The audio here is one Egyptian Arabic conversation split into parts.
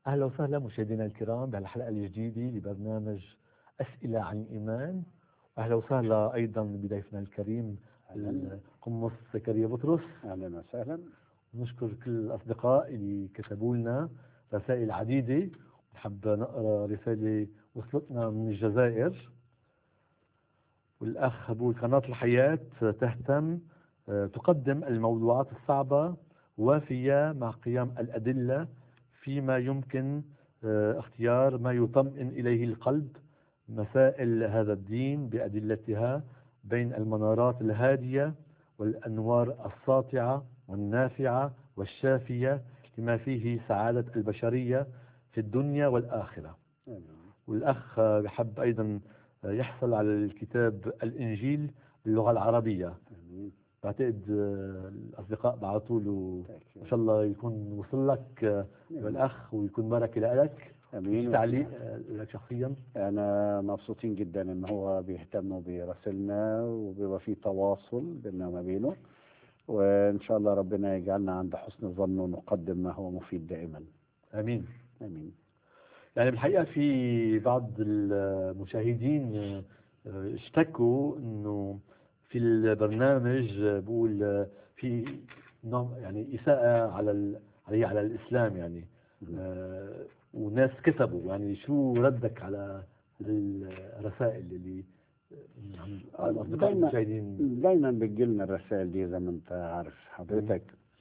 أهلا وسهلا مشاهدينا الكرام بهالحلقة الجديدة لبرنامج أسئلة عن الإيمان أهلا وسهلا أيضا بضيفنا الكريم القمص زكريا بطرس اهلا وسهلا نشكر كل الأصدقاء اللي كتبوا لنا رسائل عديدة نحب نقرأ رسالة وصلتنا من الجزائر والأخ بقول قناة الحياة تهتم تقدم الموضوعات الصعبة وافية مع قيام الأدلة فيما يمكن اختيار ما يطمئن إليه القلب مسائل هذا الدين بأدلتها بين المنارات الهادية والأنوار الساطعة والنافعة والشافية لما فيه سعادة البشرية في الدنيا والآخرة والأخ بحب أيضا يحصل على الكتاب الإنجيل باللغة العربية بعتقد الأصدقاء بعثوا له ما شاء الله يكون وصل لك والأخ ويكون بركة لك امين تعليق لك شخصيا انا مبسوطين جدا ان هو بيهتموا براسلنا وبيبقى في تواصل بيننا وما بينه وان شاء الله ربنا يجعلنا عند حسن الظن ونقدم ما هو مفيد دائما امين امين يعني بالحقيقه في بعض المشاهدين اشتكوا انه في البرنامج بقول في نوع يعني اساءه على ال- عليه على الاسلام يعني آه، وناس كتبوا يعني شو ردك على الرسائل اللي عم الاصدقاء دايما المشاهدين دايما بتجيلنا الرسائل دي زي ما انت عارف حضرتك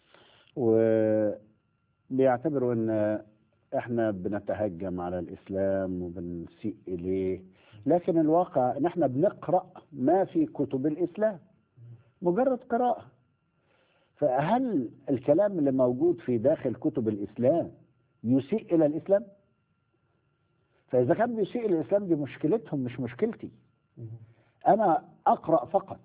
وبيعتبروا ان احنا بنتهجم على الاسلام وبنسيء اليه لكن الواقع ان احنا بنقرا ما في كتب الاسلام مجرد قراءه فهل الكلام اللي موجود في داخل كتب الاسلام يسيء الى الاسلام فاذا كان بيسيء الى الاسلام دي مشكلتهم مش مشكلتي أنا أقرأ فقط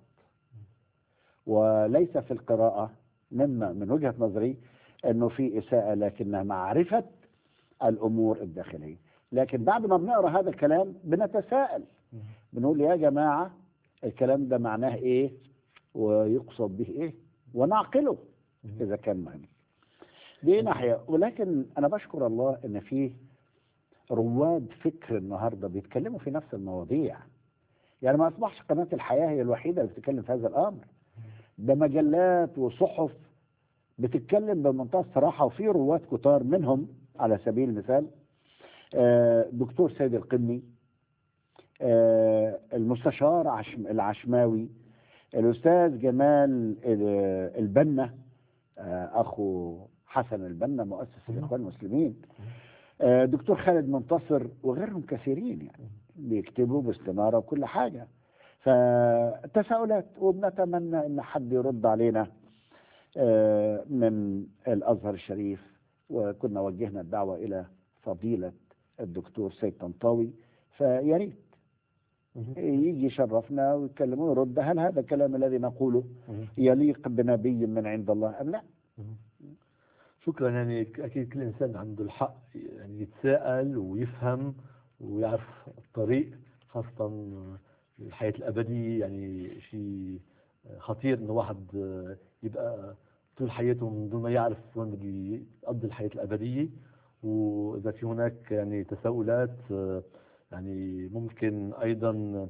وليس في القراءة مما من وجهة نظري أنه في إساءة لكنها معرفة الأمور الداخلية لكن بعد ما بنقرأ هذا الكلام بنتساءل بنقول يا جماعة الكلام ده معناه إيه ويقصد به إيه ونعقله إذا كان مهم دي ناحية ولكن أنا بشكر الله أن في رواد فكر النهاردة بيتكلموا في نفس المواضيع يعني ما اصبحش قناه الحياه هي الوحيده اللي بتتكلم في هذا الامر ده مجلات وصحف بتتكلم بمنتهى الصراحه وفي رواد كتار منهم على سبيل المثال آه، دكتور سيد القني آه، المستشار عشم- العشماوي الاستاذ جمال ال- البنا آه، اخو حسن البنا مؤسس الاخوان المسلمين آه، دكتور خالد منتصر وغيرهم كثيرين يعني بيكتبوا باستمارة وكل حاجة فتساؤلات وبنتمنى ان حد يرد علينا آه، من الازهر الشريف وكنا وجهنا الدعوة الى فضيلة الدكتور سيد طنطاوي فيا ريت يجي يشرفنا ويتكلم ويرد هل هذا الكلام الذي نقوله يليق بنبي من عند الله ام لا؟ شكرا يعني اكيد كل انسان عنده الحق يعني يتساءل ويفهم ويعرف الطريق خاصة الحياة الأبدية يعني شيء خطير إنه واحد يبقى طول حياته من دون ما يعرف وين بده يقضي الحياة الأبدية وإذا في هناك يعني تساؤلات يعني ممكن أيضا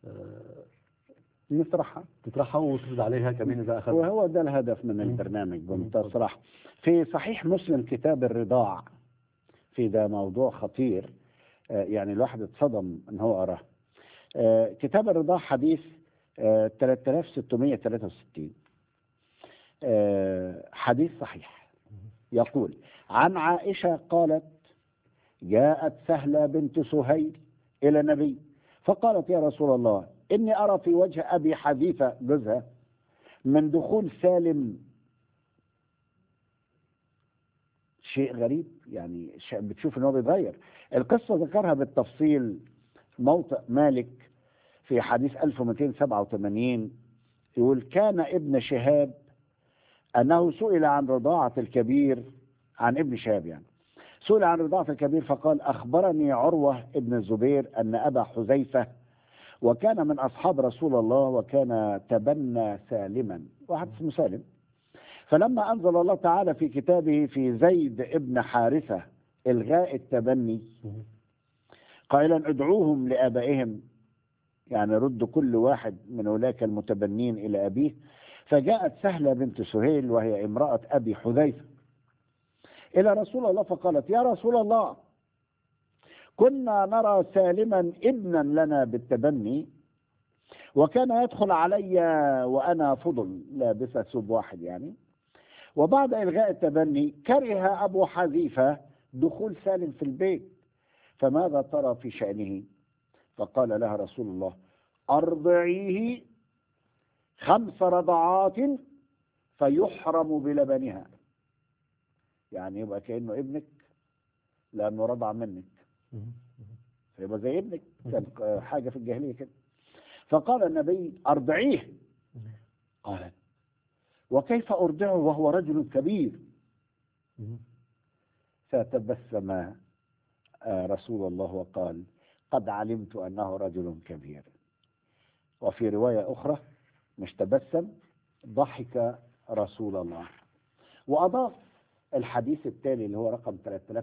نطرحها تطرحها وترد عليها كمان إذا أخذ وهو ده الهدف من مم. البرنامج بمنتهى الصراحة في صحيح مسلم كتاب الرضاع في ده موضوع خطير آه، يعني الواحد اتصدم ان هو قراه آه، كتاب الرضاع حديث آه، 3663 آه، حديث صحيح يقول عن عائشة قالت جاءت سهلة بنت سهيل إلى النبي فقالت يا رسول الله إني أرى في وجه أبي حذيفة جوزها من دخول سالم شيء غريب يعني ش- بتشوف ان هو بيتغير القصه ذكرها بالتفصيل موطئ مالك في حديث 1287 يقول كان ابن شهاب انه سئل عن رضاعه الكبير عن ابن شهاب يعني سئل عن رضاعه الكبير فقال اخبرني عروه ابن الزبير ان ابا حذيفه وكان من اصحاب رسول الله وكان تبنى سالما واحد اسمه سالم فلما انزل الله تعالى في كتابه في زيد ابن حارثه إلغاء التبني مهم. قائلا ادعوهم لآبائهم يعني ردوا كل واحد من أولئك المتبنين إلى أبيه فجاءت سهلة بنت سهيل وهي امرأة أبي حذيفة إلى رسول الله فقالت يا رسول الله كنا نرى سالما ابنا لنا بالتبني وكان يدخل علي وأنا فضل لابسة ثوب واحد يعني وبعد إلغاء التبني كره أبو حذيفة دخول سالم في البيت فماذا ترى في شأنه فقال لها رسول الله أرضعيه خمس رضعات فيحرم بلبنها يعني يبقى كأنه ابنك لأنه رضع منك مهم. فيبقى زي ابنك كان حاجة في الجاهلية كده فقال النبي أرضعيه مهم. قالت وكيف أرضعه وهو رجل كبير مهم. فتبسم آه، رسول الله وقال قد علمت أنه رجل كبير وفي رواية أخرى مش تبسم ضحك رسول الله وأضاف الحديث التالي اللي هو رقم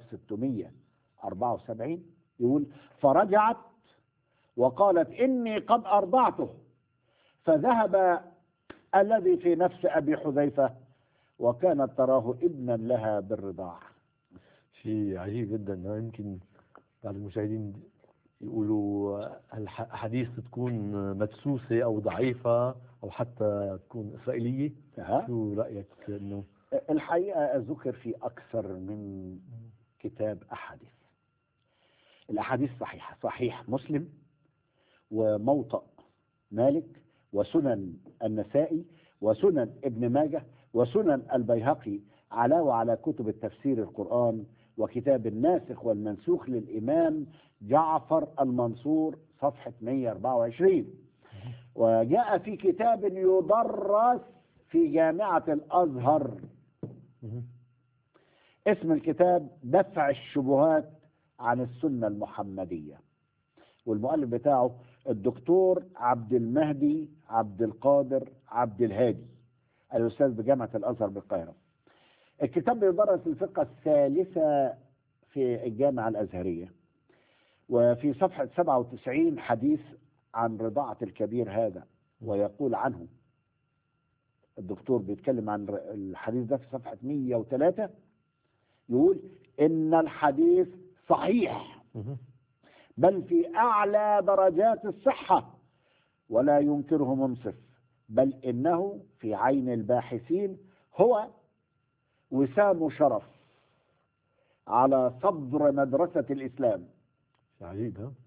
3674 يقول فرجعت وقالت إني قد أرضعته فذهب الذي في نفس أبي حذيفة وكانت تراه ابنا لها بالرضاع شيء عجيب جدا ها، يمكن بعض المشاهدين يقولوا الأحاديث تكون مدسوسة أو ضعيفة أو حتى تكون إسرائيلية ها؟ شو رأيك إنه الحقيقة ذكر في أكثر من كتاب أحاديث الأحاديث صحيحة صحيح مسلم وموطأ مالك وسنن النسائي وسنن ابن ماجه وسنن البيهقي علاوة على كتب التفسير القرآن وكتاب الناسخ والمنسوخ للإمام جعفر المنصور صفحة 124 وجاء في كتاب يدرس في جامعة الأزهر مهم. اسم الكتاب دفع الشبهات عن السنة المحمدية والمؤلف بتاعه الدكتور عبد المهدي عبد القادر عبد الهادي الأستاذ بجامعة الأزهر بالقاهرة الكتاب بيدرس الفقه الثالثة في الجامعة الأزهرية وفي صفحة 97 حديث عن رضاعة الكبير هذا ويقول عنه الدكتور بيتكلم عن الحديث ده في صفحة 103 يقول إن الحديث صحيح مهم. بل في أعلى درجات الصحة ولا ينكره منصف بل إنه في عين الباحثين هو وسام شرف على صدر مدرسة الإسلام شيء عجيب ها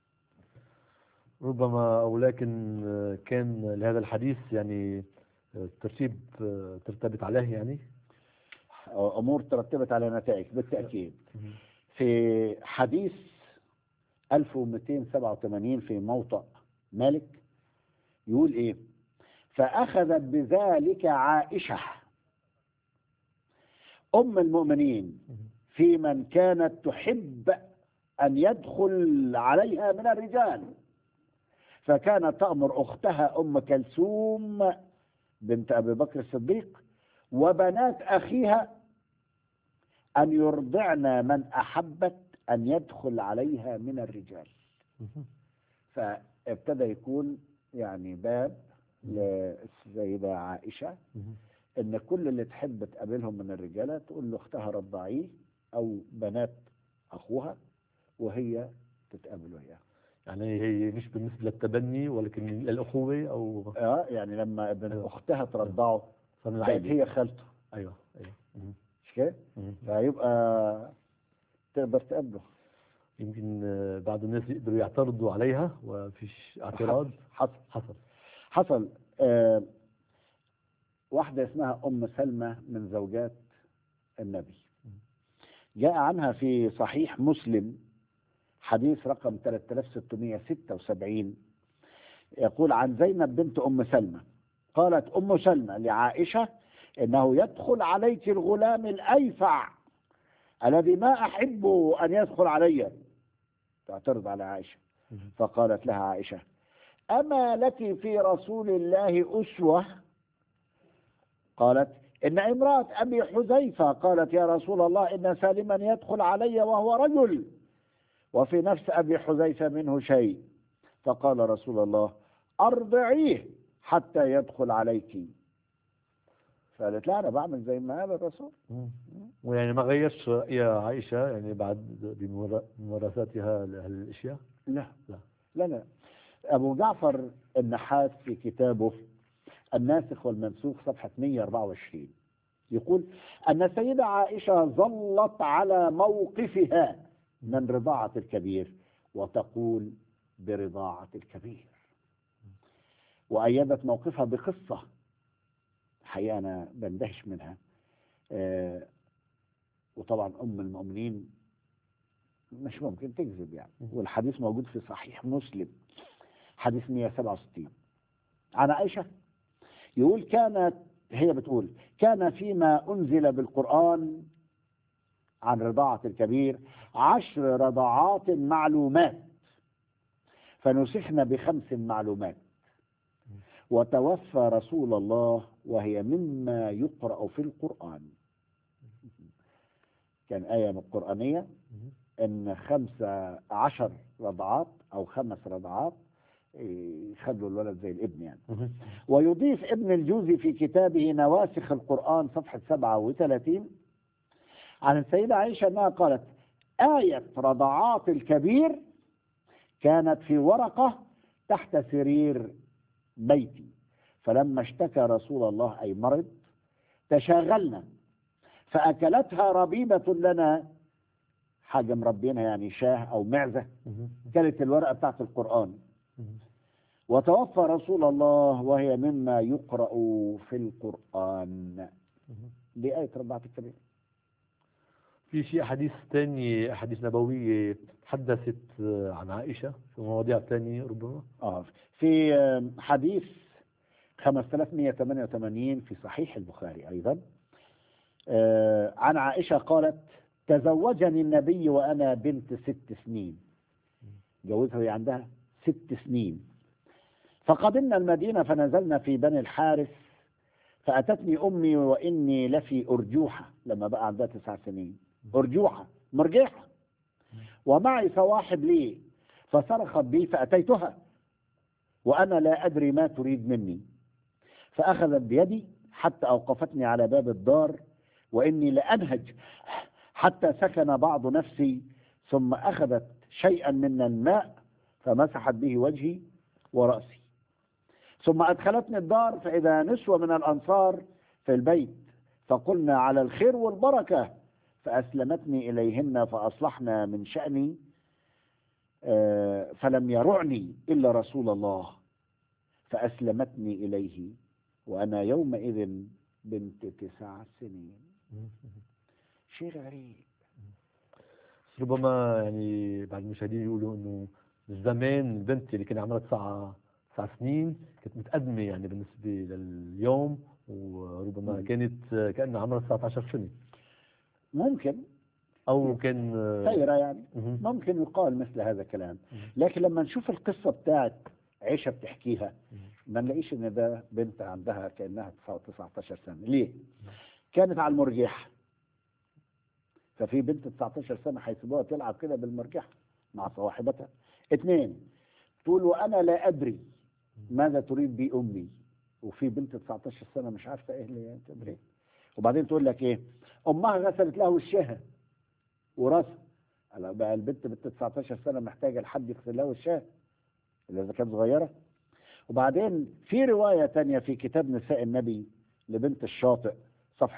ربما أو لكن كان لهذا الحديث يعني ترتيب ترتبط عليه يعني أمور ترتبت على نتائج بالتأكيد في حديث 1287 في موطأ مالك يقول إيه فأخذت بذلك عائشة أم المؤمنين في من كانت تحب أن يدخل عليها من الرجال فكانت تأمر أختها أم كلثوم بنت أبي بكر الصديق وبنات أخيها أن يرضعن من أحبت أن يدخل عليها من الرجال مهم. فابتدى يكون يعني باب للسيدة عائشة مهم. ان كل اللي تحب تقابلهم من الرجاله تقول له اختها رضعيه او بنات اخوها وهي تتقابل وياها يعني هي مش بالنسبة للتبني ولكن للأخوة أو اه يعني لما ابن أيوة. اختها ترضعه صار من بقت العائلة هي خالته أيوه أيوه مهم. مش كده مهم. فيبقى تقدر تقابله يمكن آه، بعض الناس يقدروا يعترضوا عليها وفيش اعتراض حصل حصل حصل آه واحدة اسمها أم سلمة من زوجات النبي جاء عنها في صحيح مسلم حديث رقم 3676 يقول عن زينب بنت أم سلمة قالت أم سلمة لعائشة إنه يدخل عليك الغلام الأيفع الذي ما أحب أن يدخل علي تعترض على عائشة مهم. فقالت لها عائشة أما لك في رسول الله أسوة قالت إن امرأة أبي حذيفة قالت يا رسول الله إن سالما يدخل علي وهو رجل وفي نفس أبي حذيفة منه شيء فقال رسول الله أرضعيه حتى يدخل عليك فقالت لا أنا بعمل زي ما قال الرسول مم. ويعني ما غيرش رأيها عائشة يعني بعد بممارساتها لهالاشياء لا لا. لا لا أبو جعفر النحاس في كتابه الناسخ والمنسوخ صفحة 124 يقول أن السيدة عائشة ظلت على موقفها من رضاعة الكبير وتقول برضاعة الكبير وأيدت موقفها بقصة حقيقة أنا بندهش منها آه وطبعا أم المؤمنين مش ممكن تكذب يعني والحديث موجود في صحيح مسلم حديث 167 عن عائشة يقول كانت هي بتقول كان فيما أنزل بالقرآن عن رضاعة الكبير عشر رضاعات معلومات فنسخنا بخمس معلومات وتوفى رسول الله وهي مما يقرأ في القرآن كان آية من القرآنية ان خمسة عشر رضعات او خمس رضعات يخلوا الولد زي الابن يعني مم. ويضيف ابن الجوزي في كتابه نواسخ القرآن صفحة 37 عن السيدة عائشة أنها قالت آية رضعات الكبير كانت في ورقة تحت سرير بيتي فلما اشتكى رسول الله أي مرض تشاغلنا فأكلتها ربيبة لنا حاجة مربينها يعني شاه أو معزة مم. كانت الورقة بتاعت القرآن مم. وتوفى رسول الله وهي مما يقرأ في القرآن مم. دي آية رضعة الكبير في شيء أحاديث ثانية أحاديث نبوية تحدثت آه، عن عائشة في مواضيع ثانية ربما آه في آه، حديث 5188 في صحيح البخاري أيضا آه، عن عائشة قالت تزوجني النبي وأنا بنت ست سنين جوزها وهي عندها ست سنين فقدمنا المدينة فنزلنا في بني الحارث فأتتني أمي وإني لفي أرجوحة لما بقى عندها تسع سنين أرجوحة مرجحة ومعي صواحب لي فصرخت بي فأتيتها وأنا لا أدري ما تريد مني فأخذت بيدي حتى أوقفتني على باب الدار وإني لأنهج حتى سكن بعض نفسي ثم أخذت شيئا من الماء فمسحت به وجهي ورأسي ثم أدخلتني الدار فإذا نسوة من الأنصار في البيت فقلنا على الخير والبركة فأسلمتني إليهن فأصلحنا من شأني آه، فلم يرعني إلا رسول الله فأسلمتني إليه وأنا يومئذ بنت تسع سنين مم. شيء غريب بس ربما يعني بعض المشاهدين يقولوا انه زمان البنت اللي كان عمرها تسع تسع سنين كانت متقدمة يعني بالنسبة لليوم وربما مم. كانت آه، كأنها عمرها 19 سنة ممكن أو كان آه، خيرة يعني مهم. ممكن يقال مثل هذا الكلام مم. لكن لما نشوف القصة بتاعت عيشة بتحكيها مم. ما نلاقيش ان ده بنت عندها كأنها 19 سنة ليه كانت على المرجحة ففي بنت 19 سنة هيسيبوها تلعب كده بالمرجحة مع صواحبتها اثنين تقول وانا لا ادري ماذا تريد بي امي وفي بنت 19 سنة مش عارفة ايه اللي تدري وبعدين تقول لك ايه امها غسلت له وشها وراسها هلا بقى البنت بنت 19 سنة محتاجة لحد يغسل لها وشها اللي اذا كانت صغيرة وبعدين في رواية تانية في كتاب نساء النبي لبنت الشاطئ صفحة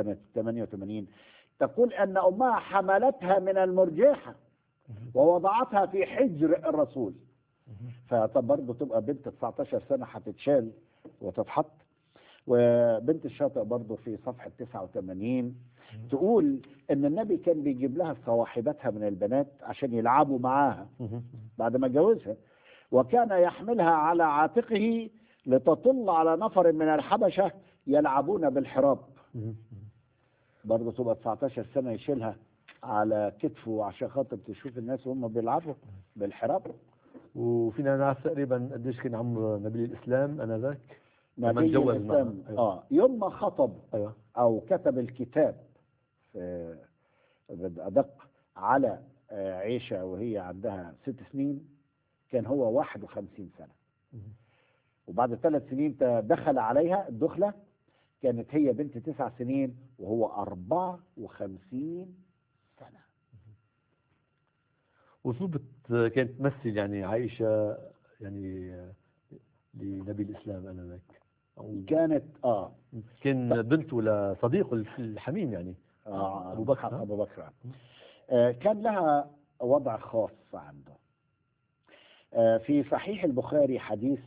88 تقول أن أمها حملتها من المرجحة ووضعتها في حجر الرسول فطب برضه تبقى بنت 19 سنة هتتشال وتتحط وبنت الشاطئ برضه في صفحة 89 تقول ان النبي كان بيجيب لها صواحبتها من البنات عشان يلعبوا معاها مهم. بعد ما اتجوزها وكان يحملها على عاتقه لتطل على نفر من الحبشة يلعبون بالحراب مهم. برضه تبقى 19 سنة يشيلها على كتفه عشان خاطر تشوف الناس وهم بيلعبوا بالحراب وفينا نعرف تقريبا قديش كان عمر نبي الإسلام أنذاك لما نبي اتجوز الإسلام معها. أيوة. اه يوم ما خطب أيوة أو كتب الكتاب في أدق على آه، عيشة وهي عندها ست سنين كان هو 51 سنة وبعد ثلاث سنين دخل عليها الدخلة كانت هي بنت تسع سنين وهو 54 سنة وشو بت كانت تمثل يعني عائشة يعني لنبي الإسلام آنذاك أو كانت اه كان بنته لصديقه الحميم يعني آه أبو بكر، ها؟ أبو بكر آه كان لها وضع خاص عنده آه في صحيح البخاري حديث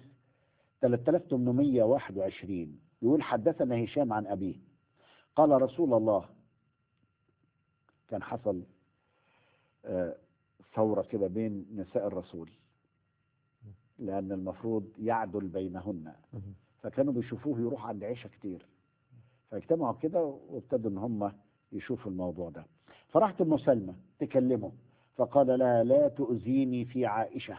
3821 يقول حدثنا هشام عن أبيه قال رسول الله كان حصل آه ثورة كده بين نساء الرسول لأن المفروض يعدل بينهن فكانوا بيشوفوه يروح عند عيشة كتير فاجتمعوا كده وابتدوا ان هم يشوفوا الموضوع ده فرحت ام سلمى تكلمه فقال لها لا تؤذيني في عائشة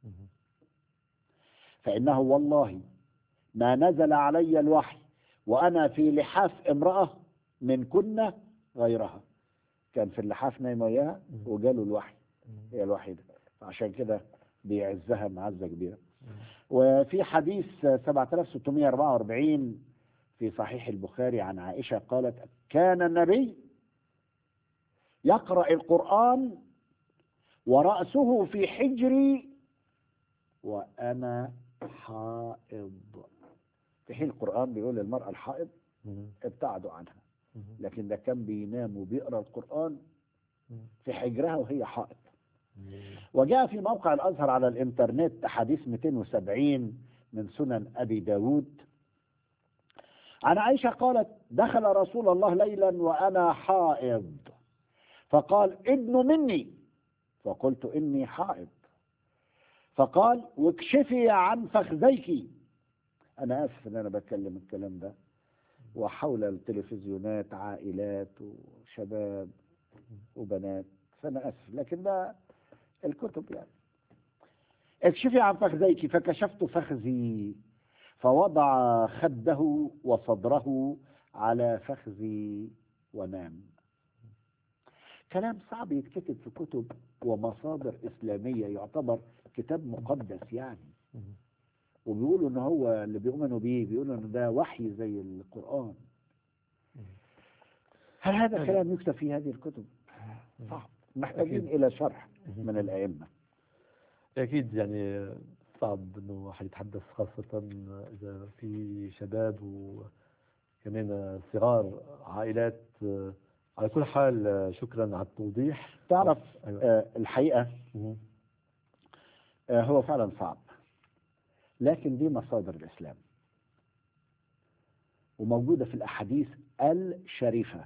فإنه والله ما نزل علي الوحي وأنا في لحاف امرأة من كنا غيرها كان في اللحاف نايم وياها وجاله الوحي هي الوحيدة فعشان كده بيعزها معزة كبيرة وفي حديث 7644 في صحيح البخاري عن عائشة قالت كان النبي يقرأ القرآن ورأسه في حجري وأنا حائض في حين القرآن بيقول للمرأة الحائض ابتعدوا عنها لكن ده كان بينام وبيقرأ القرآن في حجرها وهي حائض وجاء في موقع الأزهر على الإنترنت حديث 270 من سنن أبي داود عن عائشة قالت دخل رسول الله ليلا وأنا حائض فقال ابن مني فقلت إني حائض فقال واكشفي عن فخذيك أنا آسف إن أنا بتكلم الكلام ده وحول التلفزيونات عائلات وشباب وبنات فأنا آسف لكن ده الكتب يعني اكشفي عن فخذيك فكشفت فخذي فوضع خده وصدره على فخذي ونام كلام صعب يتكتب في كتب ومصادر إسلامية يعتبر كتاب مقدس يعني وبيقولوا ان هو اللي بيؤمنوا بيه بيقولوا ان ده وحي زي القرآن هل هذا كلام يكتب في هذه الكتب صعب محتاجين أكيد. إلى شرح من الأئمة أكيد يعني صعب إنه واحد يتحدث خاصة إذا في شباب وكمان صغار عائلات على كل حال شكرا على التوضيح تعرف أيوة. آه، الحقيقة مهم. آه، هو فعلا صعب لكن دي مصادر الإسلام وموجودة في الأحاديث الشريفة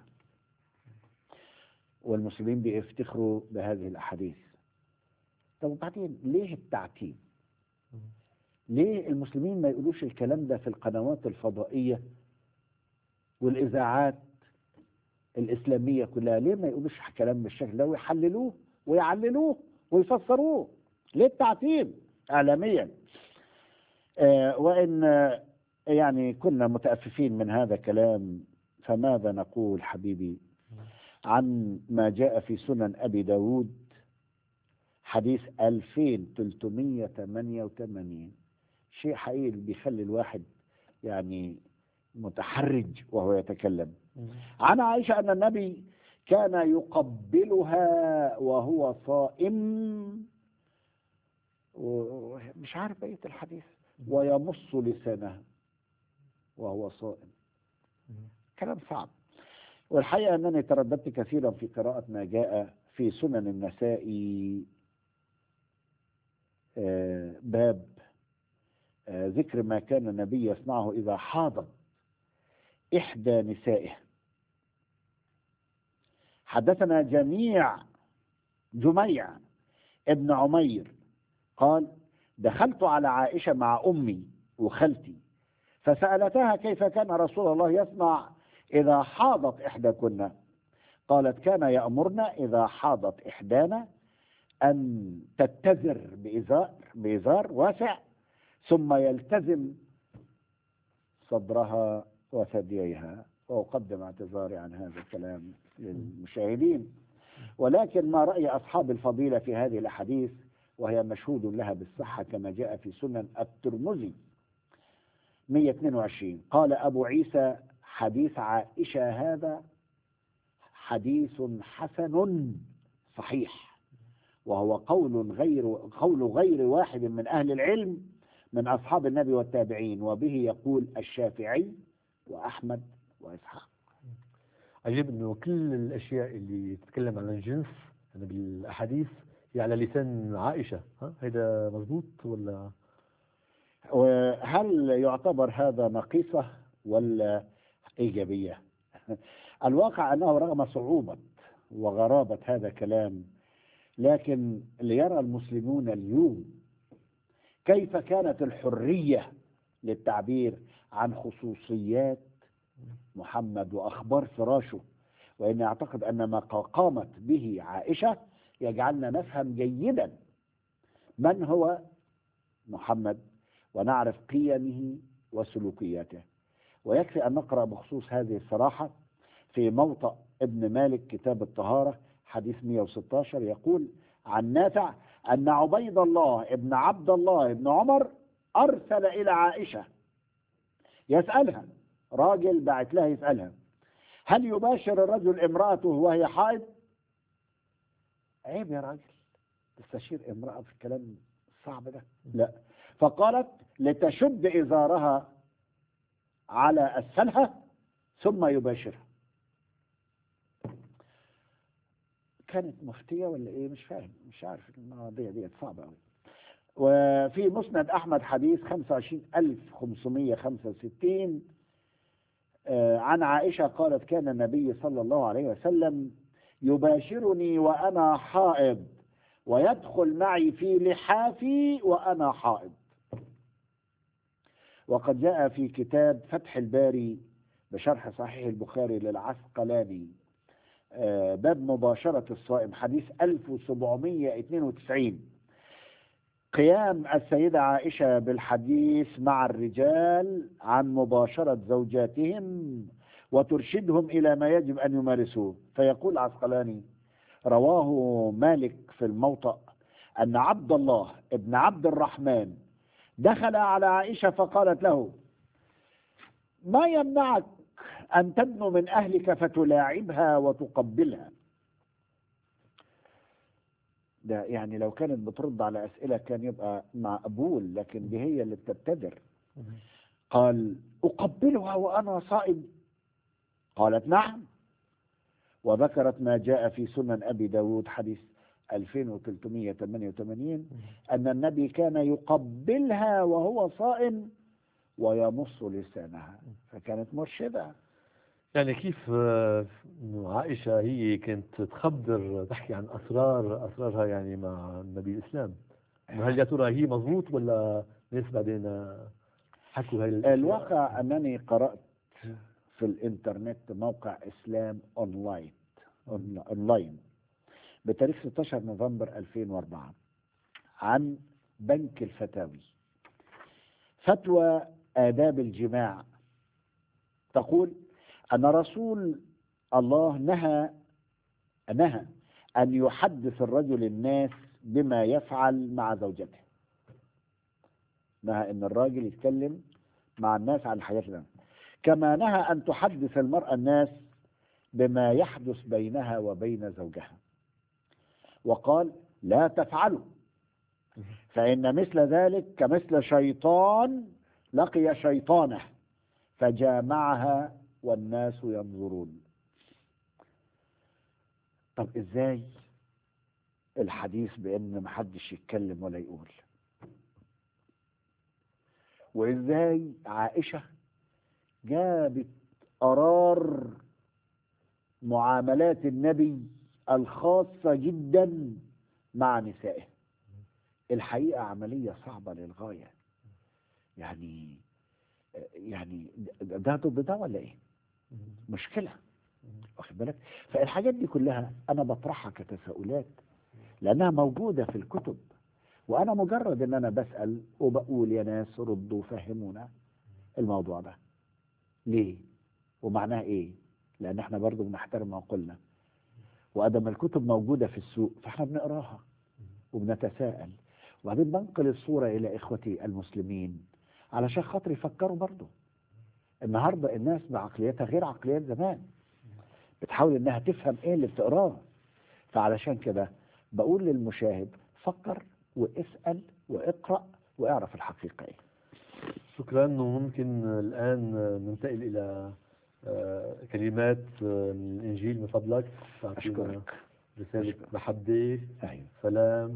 والمسلمين بيفتخروا بهذه الأحاديث طب وبعدين ليه التعتيم ليه المسلمين ما يقولوش الكلام ده في القنوات الفضائية والإذاعات الإسلامية كلها ليه ما يقولوش كلام بالشكل ده ويحللوه ويعللوه ويفسروه ليه التعتيم إعلاميا آه وإن آه، يعني كنا متأففين من هذا الكلام فماذا نقول حبيبي عن ما جاء في سنن أبي داود حديث 2388 شيء حقيقي بيخلي الواحد يعني متحرج وهو يتكلم عن عائشة أن النبي كان يقبلها وهو صائم ومش عارف بقية الحديث ويمص لسانها وهو صائم كلام صعب والحقيقة أنني ترددت كثيرا في قراءة ما جاء في سنن النسائي آه، باب آه، ذكر ما كان النبي يصنعه إذا حاضت إحدى نسائه حدثنا جميع جميع ابن عمير قال دخلت على عائشة مع أمي وخالتي فسألتها كيف كان رسول الله يصنع إذا حاضت إحداكن قالت كان يأمرنا إذا حاضت إحدانا أن تتزر بإزار, بإزار واسع ثم يلتزم صدرها وثدييها وأقدم اعتذاري عن هذا الكلام للمشاهدين ولكن ما رأي أصحاب الفضيلة في هذه الأحاديث وهي مشهود لها بالصحة كما جاء في سنن الترمذي 122 قال أبو عيسى حديث عائشة هذا حديث حسن صحيح وهو قول غير قول غير واحد من أهل العلم من أصحاب النبي والتابعين وبه يقول الشافعي وأحمد وإسحاق عجيب انه كل الاشياء اللي تتكلم عن الجنس يعني بالاحاديث هي على لسان عائشه ها هيدا مزبوط ولا وهل يعتبر هذا نقيصة ولا إيجابية الواقع أنه رغم صعوبة وغرابة هذا الكلام لكن ليرى المسلمون اليوم كيف كانت الحرية للتعبير عن خصوصيات محمد وأخبار فراشه وإني أعتقد أن ما قامت به عائشة يجعلنا نفهم جيدا من هو محمد ونعرف قيمه وسلوكياته ويكفي أن نقرأ بخصوص هذه الصراحة في موطأ ابن مالك كتاب الطهارة حديث 116 يقول عن نافع أن عبيد الله ابن عبد الله ابن عمر أرسل إلى عائشة يسألها راجل بعت لها يسألها هل يباشر الرجل امرأته وهي حائض عيب يا راجل تستشير امرأة في الكلام الصعب ده لا فقالت لتشد إزارها على أسفلها ثم يباشرها كانت مفتية ولا ايه مش فاهم مش عارف المواضيع دي صعبة قوي وفي مسند أحمد حديث 25565 آه، عن عائشة قالت كان النبي صلى الله عليه وسلم يباشرني وأنا حائض ويدخل معي في لحافي وأنا حائض وقد جاء في كتاب فتح الباري بشرح صحيح البخاري للعسقلاني آه، باب مباشرة الصائم حديث 1792 قيام السيدة عائشة بالحديث مع الرجال عن مباشرة زوجاتهم وترشدهم إلى ما يجب أن يمارسوه فيقول عسقلاني رواه مالك في الموطأ أن عبد الله ابن عبد الرحمن دخل على عائشة فقالت له ما يمنعك أن تدنو من أهلك فتلاعبها وتقبلها ده يعني لو كانت بترد على أسئلة كان يبقى مقبول لكن دي هي اللي بتبتدر قال أقبلها وأنا صائم قالت نعم وذكرت ما جاء في سنن أبي داود حديث 2388 أن النبي كان يقبلها وهو صائم ويمص لسانها فكانت مرشدة يعني كيف آه، انه عائشه هي كانت تخبر تحكي عن اسرار اسرارها يعني مع النبي الاسلام إنه هل يا ترى هي مضبوط ولا ناس بعدين آه، حكوا هاي الأشياء؟ الواقع أنني قرأت في الإنترنت موقع إسلام أونلاين أونلاين بتاريخ 16 نوفمبر 2004 عن بنك الفتاوي فتوى آداب الجماع تقول أن رسول الله نهى نهى أن يحدث الرجل الناس بما يفعل مع زوجته نهى أن الراجل يتكلم مع الناس عن الحياة الآن كما نهى أن تحدث المرأة الناس بما يحدث بينها وبين زوجها وقال لا تفعلوا فإن مثل ذلك كمثل شيطان لقي شيطانه فجامعها والناس ينظرون طب ازاي الحديث بان محدش يتكلم ولا يقول وازاي عائشة جابت قرار معاملات النبي الخاصة جدا مع نسائه الحقيقة عملية صعبة للغاية يعني يعني ده ضد ده ولا ايه مشكلة واخد بالك فالحاجات دي كلها انا بطرحها كتساؤلات لانها موجودة في الكتب وانا مجرد ان انا بسأل وبقول يا ناس ردوا فهمونا الموضوع ده ليه ومعناها ايه لان احنا برضو بنحترم عقولنا وادم الكتب موجوده في السوق فاحنا بنقراها وبنتساءل وبعدين بنقل الصوره الى اخوتي المسلمين علشان خاطر يفكروا برضو النهارده الناس بعقليتها غير عقليات زمان بتحاول انها تفهم ايه اللي بتقراه فعلشان كده بقول للمشاهد فكر واسال واقرا واعرف الحقيقه ايه شكرا وممكن الآن ننتقل إلى آه، كلمات آه، من الإنجيل من فضلك تعطينا اشكرك رسالة أشكرك. محبة ايوه سلام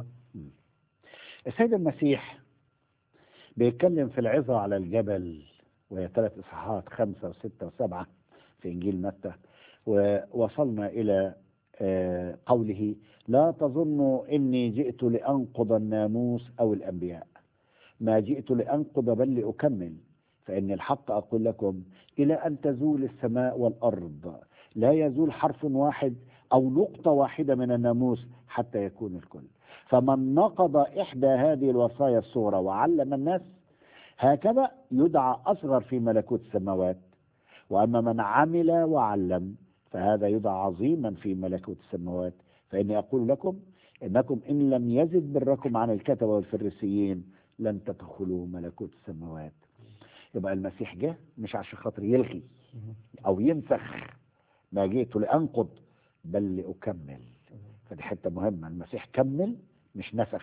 السيد المسيح بيتكلم في العظة على الجبل وهي ثلاث إصحاحات خمسة وستة وسبعة في إنجيل متى ووصلنا إلى آه، قوله لا تظنوا إني جئت لأنقض الناموس أو الأنبياء ما جئت لأنقض بل لأكمل فإن الحق أقول لكم إلى أن تزول السماء والأرض لا يزول حرف واحد أو نقطة واحدة من الناموس حتى يكون الكل فمن نقض إحدى هذه الوصايا الصغرى وعلم الناس هكذا يدعى أصغر في ملكوت السماوات وأما من عمل وعلم فهذا يدعى عظيما في ملكوت السماوات فإني أقول لكم إنكم إن لم يزد بركم عن الكتبة والفريسيين لن تدخلوا ملكوت السماوات يبقى المسيح جه مش عشان خاطر يلغي أو ينسخ ما جئت لأنقض بل لأكمل فدي حتة مهمة المسيح كمل مش نسخ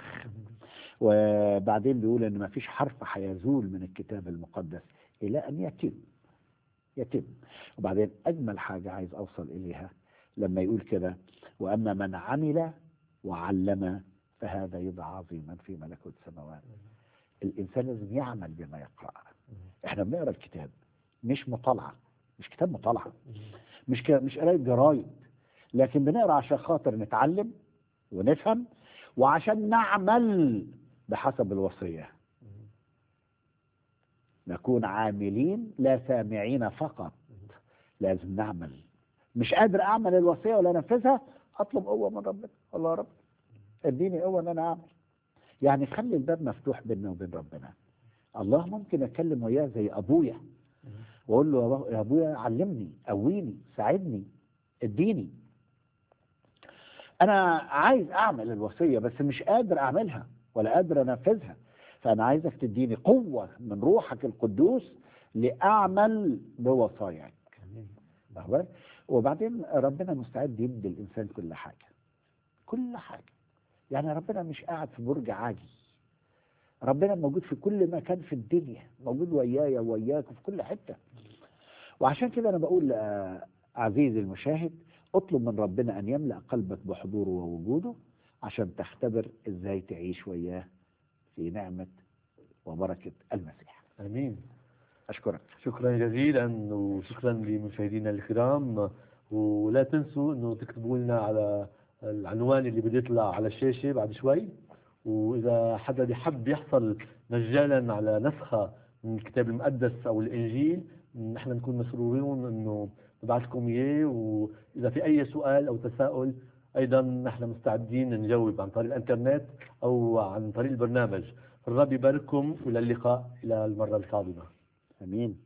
وبعدين بيقول ان ما فيش حرف هيزول من الكتاب المقدس الى ان يتم يتم وبعدين اجمل حاجه عايز اوصل اليها لما يقول كده واما من عمل وعلم فهذا يدعى عظيما في ملكوت السماوات الانسان لازم يعمل بما يقرا احنا بنقرا الكتاب مش مطالعه مش كتاب مطالعه مش ك... مش قرايه جرايد لكن بنقرا عشان خاطر نتعلم ونفهم وعشان نعمل بحسب الوصيه نكون عاملين لا سامعين فقط لازم نعمل مش قادر اعمل الوصيه ولا انفذها اطلب قوه من ربنا الله يا رب اديني قوه ان انا اعمل يعني خلي الباب مفتوح بيننا وبين ربنا الله ممكن اتكلم وياه زي ابويا واقول له يا أبو- يا ابويا علمني قويني ساعدني اديني انا عايز اعمل الوصيه بس مش قادر اعملها ولا قادر انفذها فانا عايزك تديني قوه من روحك القدوس لاعمل بوصاياك واخد بالك؟ وبعدين ربنا مستعد يدي الانسان كل حاجه كل حاجه يعني ربنا مش قاعد في برج عاجي ربنا موجود في كل مكان في الدنيا موجود ويايا وياك في كل حته وعشان كده انا بقول آه، عزيزي المشاهد اطلب من ربنا ان يملا قلبك بحضوره ووجوده عشان تختبر ازاي تعيش وياه في نعمه وبركه المسيح امين اشكرك شكرا جزيلا وشكرا لمشاهدينا الكرام ولا تنسوا انه تكتبوا لنا على العنوان اللي بده يطلع على الشاشه بعد شوي واذا حدا بيحب يحصل مجانا على نسخه من الكتاب المقدس او الانجيل نحن نكون مسرورين انه نبعث لكم اياه واذا في اي سؤال او تساؤل ايضا نحن مستعدين نجاوب عن طريق الانترنت او عن طريق البرنامج الرب يبارككم والى اللقاء الى المره القادمه امين